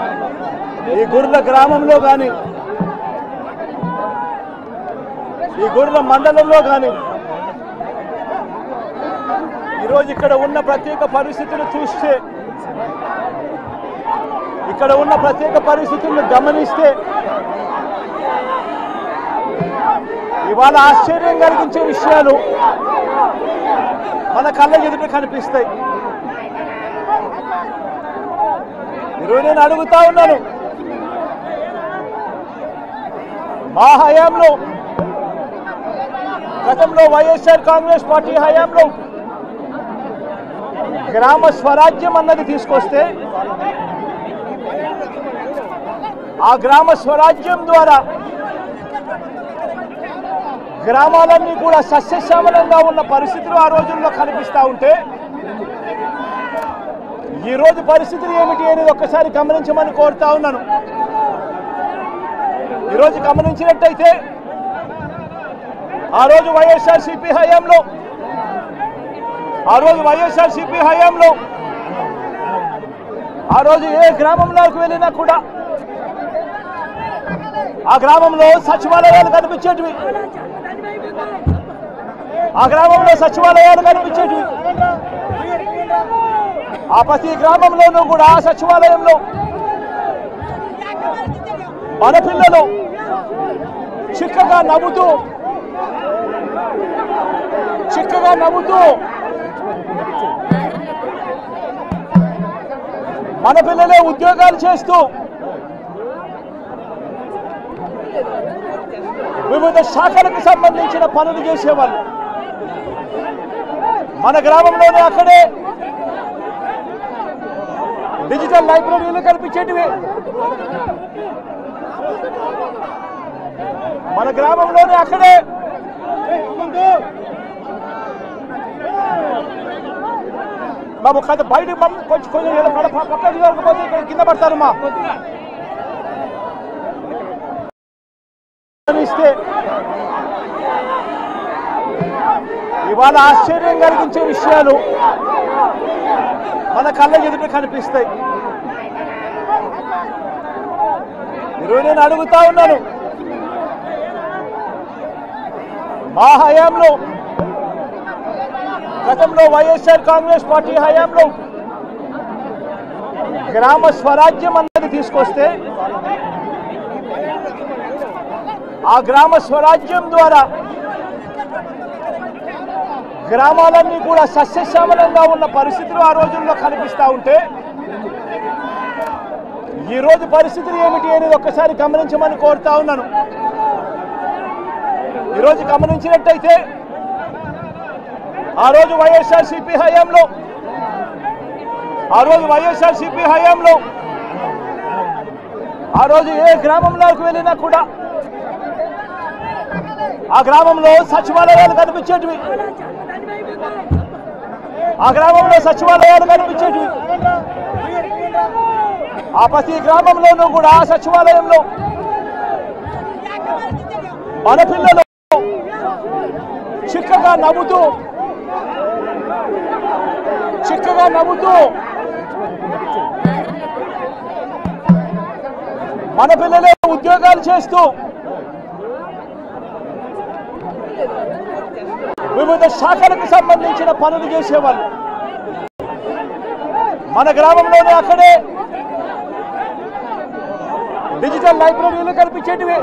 ఈ గుర్ల గ్రామంలో కానీ ఈ గుర్ల మండలంలో కానీ ఈరోజు ఇక్కడ ఉన్న ప్రత్యేక పరిస్థితులు చూస్తే ఇక్కడ ఉన్న ప్రత్యేక పరిస్థితులను గమనిస్తే ఇవాళ ఆశ్చర్యం కలిగించే విషయాలు మన కళ్ళ ఎదుట కనిపిస్తాయి ఈరోజు నేను అడుగుతా ఉన్నాను మా హయాంలో గతంలో వైఎస్ఆర్ కాంగ్రెస్ పార్టీ హయాంలో గ్రామ స్వరాజ్యం అన్నది తీసుకొస్తే ఆ గ్రామ స్వరాజ్యం ద్వారా గ్రామాలన్నీ కూడా సస్యశ్యామలంగా ఉన్న పరిస్థితులు ఆ రోజుల్లో కనిపిస్తూ ఉంటే ఈ రోజు పరిస్థితులు ఏమిటి అనేది ఒక్కసారి గమనించమని కోరుతా ఉన్నాను ఈరోజు గమనించినట్టయితే ఆ రోజు వైఎస్ఆర్ సిపి హయాంలో ఆ రోజు వైఎస్ఆర్ సిపి హయాంలో ఆ రోజు ఏ గ్రామంలోకి వెళ్ళినా కూడా ఆ గ్రామంలో సచివాలయాలు కనిపించేటివి ఆ గ్రామంలో సచివాలయాలు కనిపించేటివి ఆ ప్రతి గ్రామంలోనూ కూడా ఆ సచివాలయంలో మన పిల్లలు చిక్కగా నవ్వుతూ చిక్కగా నవ్వుతూ మన పిల్లలే ఉద్యోగాలు చేస్తూ వివిధ శాఖలకు సంబంధించిన పనులు చేసేవాళ్ళు మన గ్రామంలోనే అక్కడే డిజిటల్ లైబ్రరీలు కనిపించేటివి మన గ్రామంలోనే అక్కడే బాబు కథ బయటకు పంపి కొంచెం కొంచెం ఇలా పడ పక్కకి జరగకపోతే ఇక్కడ కింద పడతారు మా ఇస్తే ఇవాళ ఆశ్చర్యం కలిగించే విషయాలు మన కళ్ళ ఎదుట కనిపిస్తాయి ఈరోజు నేను అడుగుతా ఉన్నాను మా హయాంలో గతంలో వైఎస్ఆర్ కాంగ్రెస్ పార్టీ హయాంలో గ్రామ స్వరాజ్యం అన్నది తీసుకొస్తే ఆ గ్రామ స్వరాజ్యం ద్వారా గ్రామాలన్నీ కూడా సస్యశ్యామలంగా ఉన్న పరిస్థితులు ఆ రోజుల్లో కనిపిస్తూ ఉంటే ఈ రోజు పరిస్థితులు ఏమిటి అనేది ఒక్కసారి గమనించమని కోరుతా ఉన్నాను ఈరోజు గమనించినట్టయితే ఆ రోజు వైఎస్ఆర్ సిపి హయాంలో ఆ రోజు వైఎస్ఆర్ సిపి హయాంలో ఆ రోజు ఏ గ్రామంలోకి వెళ్ళినా కూడా ఆ గ్రామంలో సచివాలయాలు కనిపించేటివి ఆ గ్రామంలో సచివాలయాలు కనిపించేటివి ఆ ప్రతి గ్రామంలోనూ కూడా ఆ సచివాలయంలో మన పిల్లలు చిక్కగా నవ్వుతూ చిక్కగా నవ్వుతూ మన పిల్లలే ఉద్యోగాలు చేస్తూ వివిధ శాఖలకు సంబంధించిన పనులు చేసేవాళ్ళు మన గ్రామంలోనే అక్కడే డిజిటల్ లైబ్రరీలు కనిపించేటివి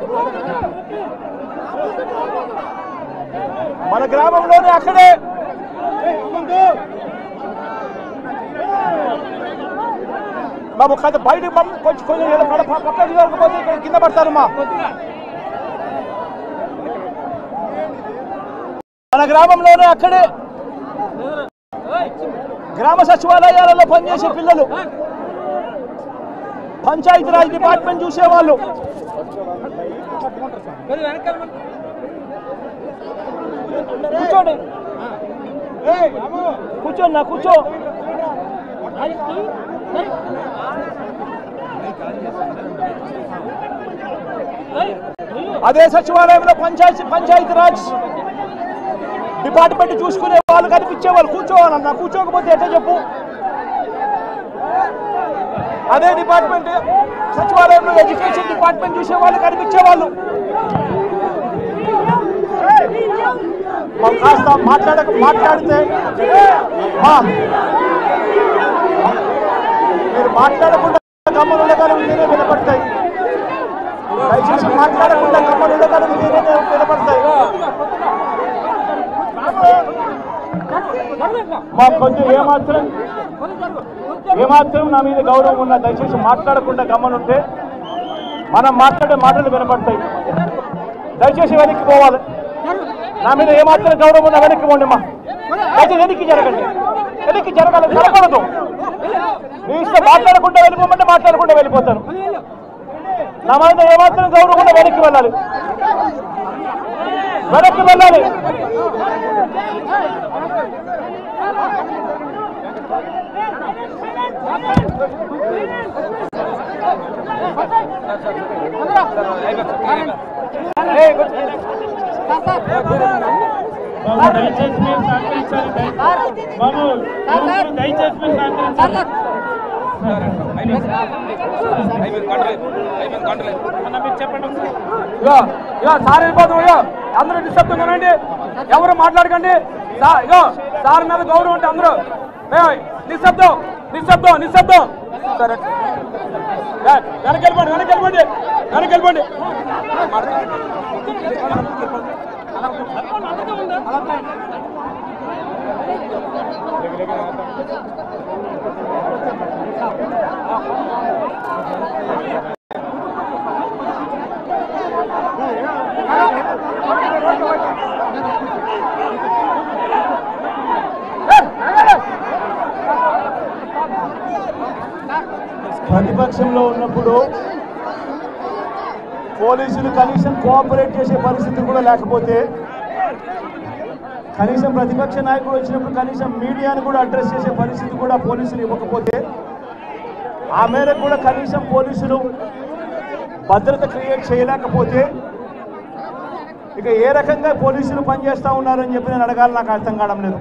మన గ్రామంలోనే అక్కడే బాబు కథ బయటకు పంపి కొంచెం కొంచెం ఇలా పడ పక్కకి జరగకపోతే ఇక్కడ కింద పడతారు మా మన గ్రామంలోనే అక్కడే గ్రామ సచివాలయాలలో పనిచేసే పిల్లలు పంచాయతీరాజ్ డిపార్ట్మెంట్ చూసేవాళ్ళు కూర్చోండి కూర్చోండి నా కూర్చో అదే సచివాలయంలో పంచాయతీ పంచాయతీరాజ్ డిపార్ట్మెంట్ చూసుకునే వాళ్ళు కనిపించే వాళ్ళు కూర్చోవాలన్నా కూర్చోకపోతే ఎట్లా చెప్పు అదే డిపార్ట్మెంట్ సచివాలయంలో ఎడ్యుకేషన్ డిపార్ట్మెంట్ చూసే వాళ్ళు కనిపించేవాళ్ళు మాకు కాస్త మాట్లాడక మాట్లాడితే మా మీరు మాట్లాడకుండా గమ్మలు ఉండగలరు మీరే వినపడతాయి దయచేసి మాట్లాడకుండా గమ్మలు ఉండగలరు మీరే వినపడతాయి మాకు కొంచెం ఏమాత్రం ఏమాత్రం నా మీద గౌరవం ఉన్నా దయచేసి మాట్లాడకుండా గమ్మనుంటే మనం మాట్లాడే మాటలు వినపడతాయి దయచేసి వెనక్కి పోవాలి నా మీద ఏమాత్రం గౌరవం ఉన్నా వెనక్కి పోండి అమ్మా దయచేసి వెనక్కి జరగండి వెనక్కి జరగాలి జరగకూడదు మీ ఇష్టం మాట్లాడకుండా వెళ్ళిపోమంటే మాట్లాడకుండా వెళ్ళిపోతాను నా మీద ఏమాత్రం గౌరవం ఉన్నా వెనక్కి వెళ్ళాలి వెనక్కి వెళ్ళాలి బాబు దయచేసి మీరు సహకరించాలి దయ- బాబు ఎవరు దయచేసి మీరు సహకరించాలి అన్న మీరు చెప్పండి ఒకసారి. ఇగో ఇగో సార్ వెళ్ళిపోతాం ఇగో అందరూ నిశ్శబ్దంగా ఉండండి ఎవరు మాట్లాడకండి సా- ఇగో సార్ మీద గౌరవం ఉంటే అందరూ ఏయ్, నిశ్శబ్దం నిశ్శబ్దం నిశ్శబ్దం సరే ఏ, వెనక్కి వెళ్ళిపోండి వెనక్కి వెళ్ళిపోండి వెనక్కి వెళ్ళిపోండి ప్రతిపక్షంలో ఉన్నప్పుడు పోలీసులు కనీసం కోఆపరేట్ చేసే పరిస్థితి కూడా లేకపోతే కనీసం ప్రతిపక్ష నాయకుడు వచ్చినప్పుడు కనీసం మీడియాను కూడా అడ్రస్ చేసే పరిస్థితి కూడా పోలీసులు ఇవ్వకపోతే ఆ మేరకు కూడా కనీసం పోలీసులు భద్రత క్రియేట్ చేయలేకపోతే ఇక ఏ రకంగా పోలీసులు పనిచేస్తూ ఉన్నారని చెప్పి నేను అడగాలి నాకు అర్థం కావడం లేదు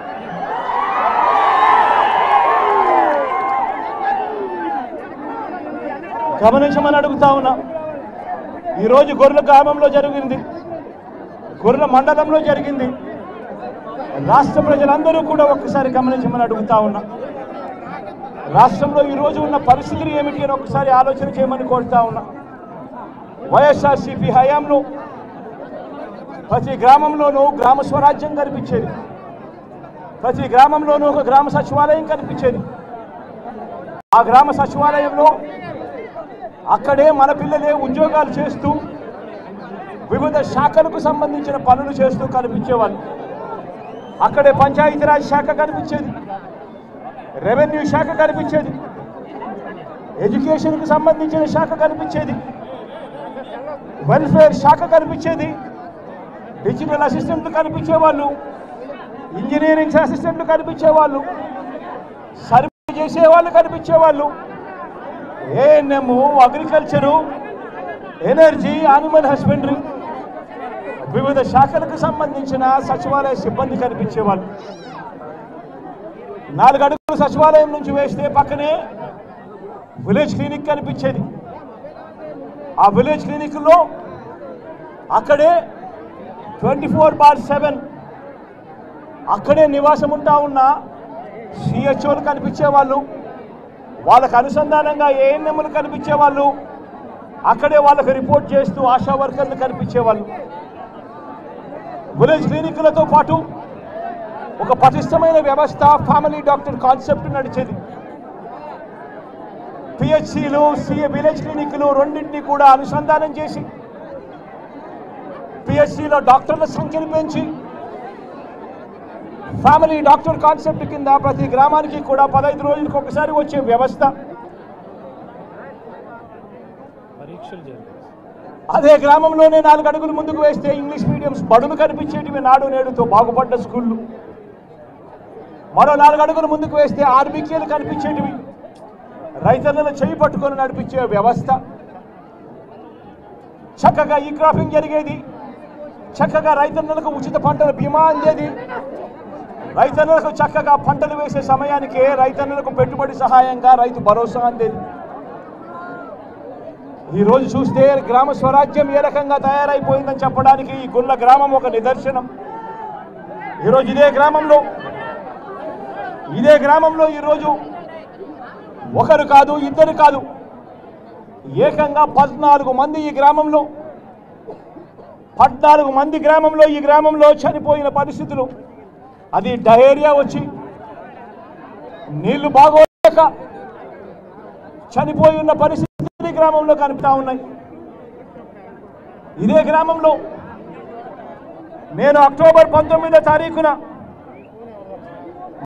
గమనించమని అడుగుతా ఉన్నా ఈరోజు గొర్రెల గ్రామంలో జరిగింది గొర్రెల మండలంలో జరిగింది రాష్ట్ర ప్రజలందరూ కూడా ఒక్కసారి గమనించమని అడుగుతా ఉన్నా రాష్ట్రంలో ఈరోజు ఉన్న పరిస్థితులు ఏమిటి అని ఒకసారి ఆలోచన చేయమని కోరుతా ఉన్నా వైఎస్ఆర్సీపీ హయాంలో ప్రతి గ్రామంలోనూ గ్రామ స్వరాజ్యం కనిపించేది ప్రతి గ్రామంలోనూ ఒక గ్రామ సచివాలయం కనిపించేది ఆ గ్రామ సచివాలయంలో అక్కడే మన పిల్లలే ఉద్యోగాలు చేస్తూ వివిధ శాఖలకు సంబంధించిన పనులు చేస్తూ కనిపించేవాళ్ళు అక్కడే పంచాయతీరాజ్ శాఖ కనిపించేది రెవెన్యూ శాఖ కనిపించేది ఎడ్యుకేషన్కి సంబంధించిన శాఖ కనిపించేది వెల్ఫేర్ శాఖ కనిపించేది డిజిటల్ అసిస్టెంట్లు కనిపించేవాళ్ళు ఇంజనీరింగ్ అసిస్టెంట్లు కనిపించేవాళ్ళు సర్వే చేసేవాళ్ళు కనిపించేవాళ్ళు ANM agriculture energy animal husbandry వివిధ శాఖలకు సంబంధించిన సచివాలయ సిబ్బంది కనిపించేవాళ్ళు నాలుగు అడుగులు సచివాలయం నుంచి వేస్తే పక్కనే విలేజ్ క్లినిక్ కనిపించేది ఆ విలేజ్ క్లినిక్లో అక్కడే ట్వంటీ ఫోర్ బార్ సెవెన్ అక్కడే నివాసం ఉంటా ఉన్న సిహెచ్ఓలు కనిపించేవాళ్ళు వాళ్ళకు అనుసంధానంగా ఏఎన్ఎంలు కనిపించేవాళ్ళు అక్కడే వాళ్ళకు రిపోర్ట్ చేస్తూ ఆశా వర్కర్లు కనిపించేవాళ్ళు విలేజ్ క్లినిక్లతో పాటు ఒక పటిష్టమైన వ్యవస్థ ఫ్యామిలీ డాక్టర్ కాన్సెప్ట్ నడిచేది పిహెచ్సిలు సిఏ విలేజ్ క్లినిక్లు రెండింటినీ కూడా అనుసంధానం చేసి పిహెచ్సిలో డాక్టర్ల సంఖ్యను పెంచి ఫ్యామిలీ డాక్టర్ కాన్సెప్ట్ కింద ప్రతి గ్రామానికి కూడా పదహైదు రోజులకు ఒకసారి వచ్చే వ్యవస్థ పరీక్షలు జరిగాయి అదే గ్రామంలోనే నాలుగు అడుగులు ముందుకు వేస్తే ఇంగ్లీష్ మీడియంస్ బడులు కనిపించేటివి నాడు నేడుతో బాగుపడ్డ స్కూళ్ళు మరో నాలుగు అడుగులు ముందుకు వేస్తే ఆర్బీకేలు కనిపించేటివి రైతన్నలు చేయి పట్టుకొని నడిపించే వ్యవస్థ చక్కగా ఈ క్రాపింగ్ జరిగేది చక్కగా రైతన్నలకు ఉచిత పంటల బీమా అందేది రైతన్నలకు చక్కగా పంటలు వేసే సమయానికే రైతన్నలకు పెట్టుబడి సహాయంగా రైతు భరోసా అందేది ఈ రోజు చూస్తే గ్రామ స్వరాజ్యం ఏ రకంగా తయారైపోయిందని చెప్పడానికి ఈ గుళ్ళ గ్రామం ఒక నిదర్శనం ఈరోజు ఇదే గ్రామంలో ఇదే గ్రామంలో ఈరోజు ఒకరు కాదు ఇద్దరు కాదు ఏకంగా పద్నాలుగు మంది ఈ గ్రామంలో పద్నాలుగు మంది గ్రామంలో ఈ గ్రామంలో చనిపోయిన పరిస్థితులు అది డయేరియా వచ్చి నీళ్లు బాగోలేక చనిపోయి ఉన్న పరిస్థితులు ఈ గ్రామంలో కనిపిస్తా ఉన్నాయి ఇదే గ్రామంలో నేను అక్టోబర్ పంతొమ్మిదో తారీఖున